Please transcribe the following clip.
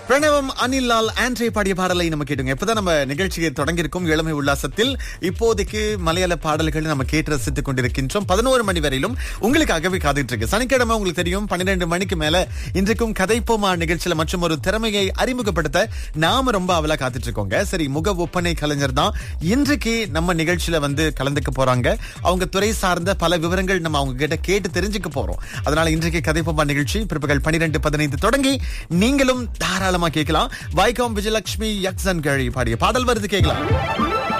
பிரணவம் அனில் லால் ஆண்ட்ரே பாடிய பாடலை நம்ம கேட்டுங்க இப்பதான் நம்ம நிகழ்ச்சியை தொடங்கியிருக்கும் இளமை உல்லாசத்தில் இப்போதைக்கு மலையாள பாடல்களை நம்ம கேட்டு ரசித்துக் கொண்டிருக்கின்றோம் பதினோரு மணி வரையிலும் உங்களுக்காகவே காத்துட்டு இருக்கு சனிக்கிழமை உங்களுக்கு தெரியும் பன்னிரெண்டு மணிக்கு மேல இன்றைக்கும் கதைப்போமா நிகழ்ச்சியில மற்றும் ஒரு திறமையை அறிமுகப்படுத்த நாம ரொம்ப அவலா காத்துட்டு இருக்கோங்க சரி முக ஒப்பனை கலைஞர் தான் இன்றைக்கு நம்ம நிகழ்ச்சியில வந்து கலந்துக்க போறாங்க அவங்க துறை சார்ந்த பல விவரங்கள் நம்ம அவங்க கிட்ட கேட்டு தெரிஞ்சுக்க போறோம் அதனால இன்றைக்கு கதைப்போமா நிகழ்ச்சி பிற்பகல் பன்னிரெண்டு பதினைந்து தொடங்கி நீங்களும் தாராளமா கேட்கலாம் வைகாம் விஜயலட்சுமி யக்சன் கழி பாடிய பாடல் வருது கேட்கலாம்